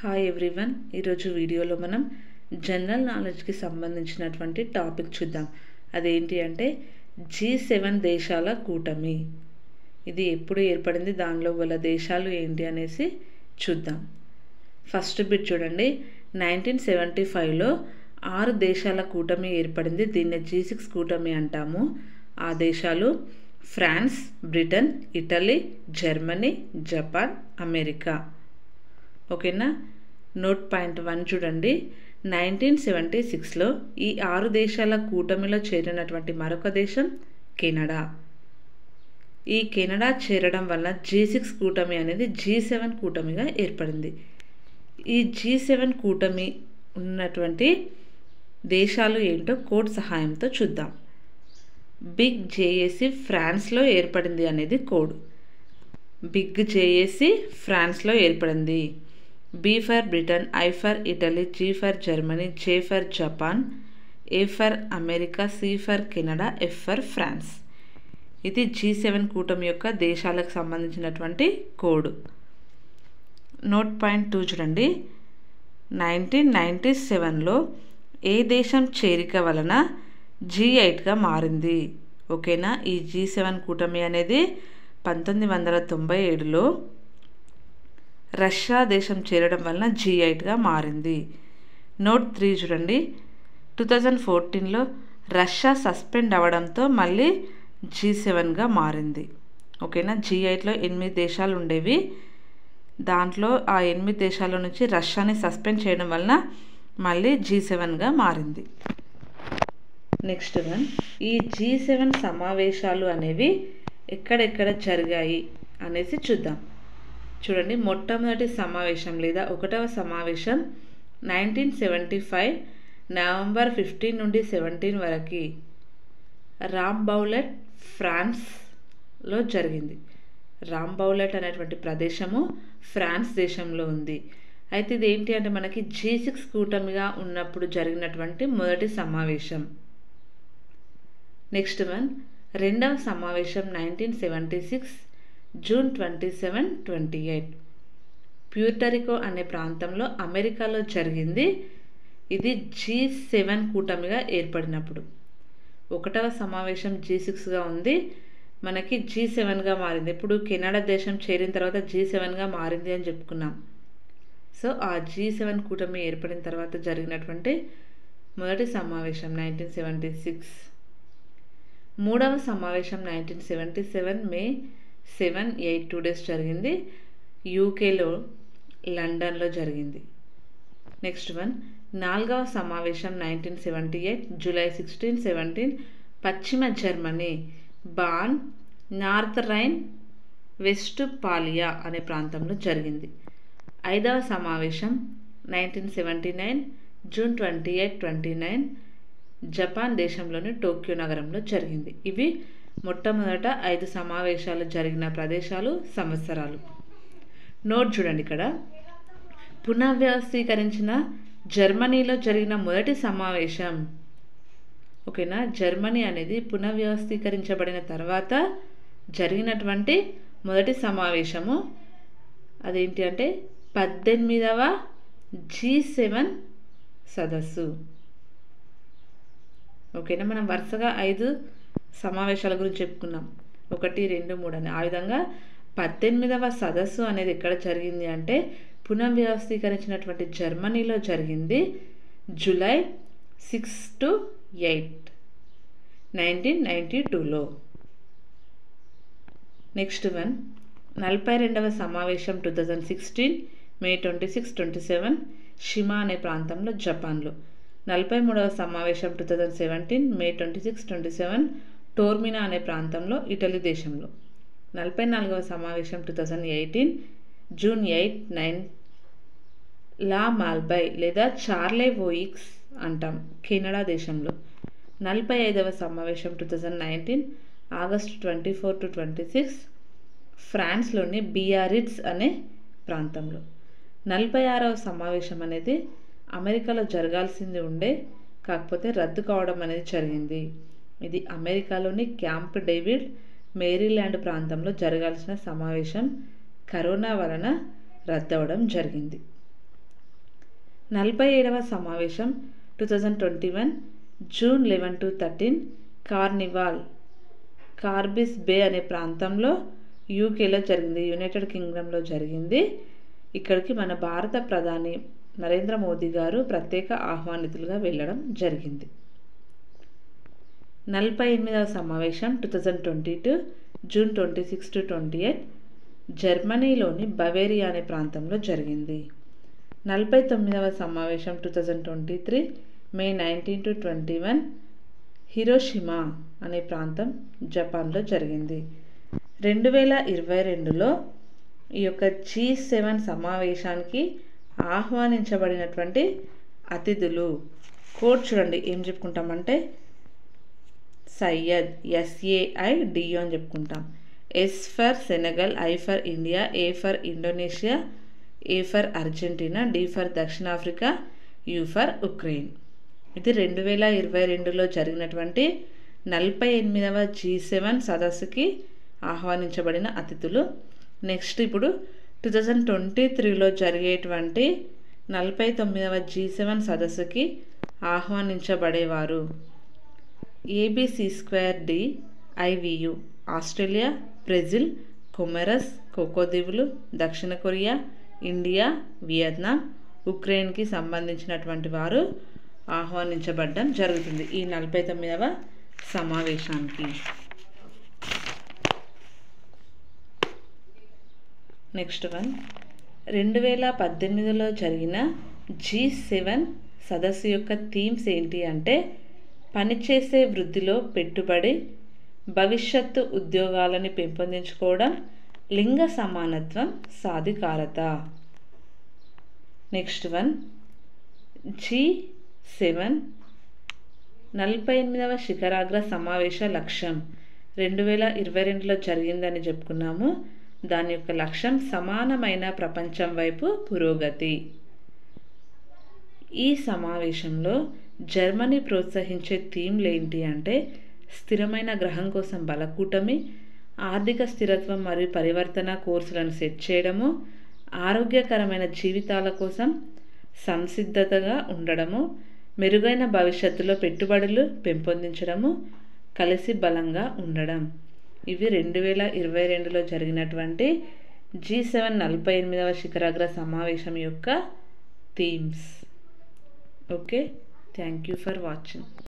hi everyone ఈరోజు వీడియోలో మనం జనరల్ నాలెడ్జ్కి సంబంధించినటువంటి టాపిక్ చూద్దాం అదేంటి అంటే జీ సెవెన్ దేశాల కూటమి ఇది ఎప్పుడు ఏర్పడింది దానిలో గల దేశాలు ఏంటి అనేసి చూద్దాం ఫస్ట్ బిట్ చూడండి నైన్టీన్ సెవెంటీ ఫైవ్లో ఆరు దేశాల కూటమి ఏర్పడింది దీన్ని జీ సిక్స్ కూటమి అంటాము ఆ దేశాలు France Britain Italy Germany Japan America ఓకేనా నోట్ పాయింట్ వన్ చూడండి నైన్టీన్ సెవెంటీ సిక్స్లో ఈ ఆరు దేశాల కూటమిలో చేరినటువంటి మరొక దేశం కెనడా ఈ కెనడా చేరడం వల్ల జీ సిక్స్ కూటమి అనేది జీ సెవెన్ కూటమిగా ఏర్పడింది ఈ జీ సెవెన్ కూటమి ఉన్నటువంటి దేశాలు ఏంటో కోడ్ సహాయంతో చూద్దాం బిగ్ జేఏసి ఫ్రాన్స్లో ఏర్పడింది అనేది కోడ్ బిగ్ జేఏసి ఫ్రాన్స్లో ఏర్పడింది B for Britain I for Italy G for Germany J for Japan A for America C for Canada F for France ఇది జీ సెవెన్ కూటమి యొక్క దేశాలకు సంబంధించినటువంటి కోడ్ నోట్ పాయింట్ టూ చూడండి నైన్టీన్ నైంటీ సెవెన్లో ఏ దేశం చేరిక వలన జీ ఎయిట్గా మారింది ఓకేనా ఈ జీ సెవెన్ కూటమి అనేది పంతొమ్మిది వందల తొంభై ఏడులో రష్యా దేశం చేరడం వలన జీ ఎయిట్గా మారింది నోట్ త్రీ చూడండి టూ థౌజండ్ ఫోర్టీన్లో రష్యా సస్పెండ్ అవ్వడంతో మళ్ళీ జీ సెవెన్గా మారింది ఓకేనా జీ ఎయిట్లో ఎనిమిది దేశాలు ఉండేవి దాంట్లో ఆ ఎనిమిది దేశాల నుంచి రష్యాని సస్పెండ్ చేయడం వలన మళ్ళీ జీ సెవెన్గా మారింది నెక్స్ట్ వన్ ఈ జీ సెవెన్ సమావేశాలు అనేవి ఎక్కడెక్కడ జరిగాయి అనేసి చూద్దాం చూడండి మొట్టమొదటి సమావేశం లేదా ఒకటవ సమావేశం nineteen seventy five November fifteen నుండి సెవెంటీన్ వరకు రామ్ బౌలెట్ ఫ్రాన్స్లో జరిగింది రామ్ బౌలెట్ అనేటువంటి ప్రదేశము ఫ్రాన్స్ దేశంలో ఉంది అయితే ఇది ఏంటి అంటే మనకి జీ సిక్స్ కూటమిగా ఉన్నప్పుడు జరిగినటువంటి మొదటి సమావేశం నెక్స్ట్ వన్ రెండవ సమావేశం nineteen seventy six June twenty seven twenty eight Puerto Rico అనే ప్రాంతంలో అమెరికాలో జరిగింది ఇది జీ సెవెన్ కూటమిగా ఏర్పడినప్పుడు ఒకటవ సమావేశం జీ సిక్స్గా ఉంది మనకి జీ సెవెన్గా మారింది ఇప్పుడు కెనడా దేశం చేరిన తర్వాత జీ సెవెన్గా మారింది అని చెప్పుకున్నాం సో ఆ జీ సెవెన్ కూటమి ఏర్పడిన తర్వాత జరిగినటువంటి మొదటి సమావేశం నైన్టీన్ సెవెంటీ సిక్స్ మూడవ సమావేశం nineteen seventy seven May seven eight two days జరిగింది యూకేలో లండన్లో జరిగింది నెక్స్ట్ వన్ నాలుగవ సమావేశం nineteen seventy eight July sixteen seventeen పశ్చిమ Germany Bonn North Rhine Westphalia అనే ప్రాంతంలో జరిగింది ఐదవ సమావేశం nineteen seventy nine June twenty eight twenty nine Japan దేశంలోని టోక్యో నగరంలో జరిగింది ఇవి మొట్టమొదట ఐదు సమావేశాలు జరిగిన ప్రదేశాలు సంవత్సరాలు నోట్ చూడండి ఇక్కడ పునర్వ్యవస్థీకరించిన జర్మనీలో జరిగిన మొదటి సమావేశం ఓకేనా జర్మనీ అనేది పునర్వ్యవస్థీకరించబడిన తర్వాత జరిగినటువంటి మొదటి సమావేశము అదేంటి అంటే పద్దెనిమిదవ జీ సెవెన్ సదస్సు ఓకేనా మనం వరుసగా ఐదు సమావేశాల గురించి చెప్పుకున్నాం ఒకటి రెండు మూడు అని ఆ విధంగా పద్దెనిమిదవ సదస్సు అనేది ఎక్కడ జరిగింది అంటే పునర్వ్యవస్థీకరించినటువంటి జర్మనీలో జరిగింది July six to eight nineteen ninety టూలో నెక్స్ట్ వన్ నలభై రెండవ సమావేశం two thousand sixteen May twenty six twenty seven Shima అనే ప్రాంతంలో జపాన్లో నలభై మూడవ సమావేశం two thousand seventeen May twenty six twenty seven Taormina అనే ప్రాంతంలో ఇటలీ దేశంలో నలభై నాలుగవ సమావేశం two thousand eighteen June eight nine La Malbaie లేదా చార్లే వోయిక్స్ అంటాం కెనడా దేశంలో నలభై ఐదవ సమావేశం two thousand nineteen August twenty four to twenty six ఫ్రాన్స్లోని బియారిట్స్ అనే ప్రాంతంలో నలభై ఆరవ సమావేశం అనేది అమెరికాలో జరగాల్సింది ఉండే కాకపోతే రద్దు కావడం అనేది జరిగింది ఇది అమెరికాలోని క్యాంప్ డేవిడ్ మేరీల్యాండ్ ప్రాంతంలో జరగాల్సిన సమావేశం కరోనా వలన రద్దవడం జరిగింది నలభై ఏడవ సమావేశం two thousand twenty one June eleven to thirteen Cornwall Carbis Bay అనే ప్రాంతంలో యూకేలో జరిగింది యునైటెడ్ కింగ్డమ్లో జరిగింది ఇక్కడికి మన భారత ప్రధాని నరేంద్ర మోదీ గారు ప్రత్యేక ఆహ్వానితులుగా వెళ్ళడం జరిగింది నలభై ఎనిమిదవ సమావేశం two thousand twenty two June twenty six to twenty eight జర్మనీలోని బవేరియా అనే ప్రాంతంలో జరిగింది నలభై తొమ్మిదవ సమావేశం two thousand twenty three May nineteen to twenty one Hiroshima అనే ప్రాంతం జపాన్లో జరిగింది రెండు వేల ఇరవై రెండులో ఈ యొక్క జీ సెవెన్ సమావేశానికి ఆహ్వానించబడినటువంటి అతిథులు కోడ్ చూడండి ఏం చెప్పుకుంటామంటే సయ్యద్ ఎస్ఏఐ డియో అని చెప్పుకుంటాం S for Senegal I for India A for Indonesia A for Argentina D for దక్షిణాఫ్రికా యు ఫర్ ఉక్రెయిన్ ఇది రెండు వేల ఇరవై రెండులో జరిగినటువంటి నలభై ఎనిమిదవ జీ సెవెన్ సదస్సుకి ఆహ్వానించబడిన అతిథులు నెక్స్ట్ ఇప్పుడు టూ థౌజండ్ ట్వంటీ త్రీలో జరిగేటువంటి నలభై తొమ్మిదవ జీ సెవెన్ సదస్సుకి ఆహ్వానించబడేవారు ABC square D IVU Australia Brazil Comoros Cook దీవులు దక్షిణ కొరియా ఇండియా వియత్నాం ఉక్రెయిన్కి సంబంధించినటువంటి వారు ఆహ్వానించబడడం జరుగుతుంది ఈ నలభై తొమ్మిదవ సమావేశానికి నెక్స్ట్ వన్ రెండు వేల పద్దెనిమిదిలో జరిగిన జీ సెవెన్ సదస్సు యొక్క థీమ్స్ ఏంటి అంటే పనిచేసే వృద్ధిలో పెట్టుబడి భవిష్యత్తు ఉద్యోగాలను పెంపొందించుకోవడం లింగ సమానత్వం సాధికారత నెక్స్ట్ వన్ జీ సెవెన్ నలభై ఎనిమిదవ శిఖరాగ్ర సమావేశ లక్ష్యం రెండు వేల ఇరవై రెండులో జరిగిందని చెప్పుకున్నాము దాని యొక్క లక్ష్యం సమానమైన ప్రపంచం వైపు పురోగతి ఈ సమావేశంలో జర్మనీ ప్రోత్సహించే థీమ్లు ఏంటి అంటే స్థిరమైన గ్రహం కోసం బలకూటమి ఆర్థిక స్థిరత్వం మరియు పరివర్తన కోర్సులను సెట్ చేయడము ఆరోగ్యకరమైన జీవితాల కోసం సంసిద్ధతగా ఉండడము మెరుగైన భవిష్యత్తులో పెట్టుబడులు పెంపొందించడము కలిసి బలంగా ఉండడం ఇవి రెండు వేల ఇరవై రెండులో జరిగినటువంటి జీ సెవెన్ నలభై ఎనిమిదవ శిఖరాగ్ర సమావేశం యొక్క themes okay thank you for watching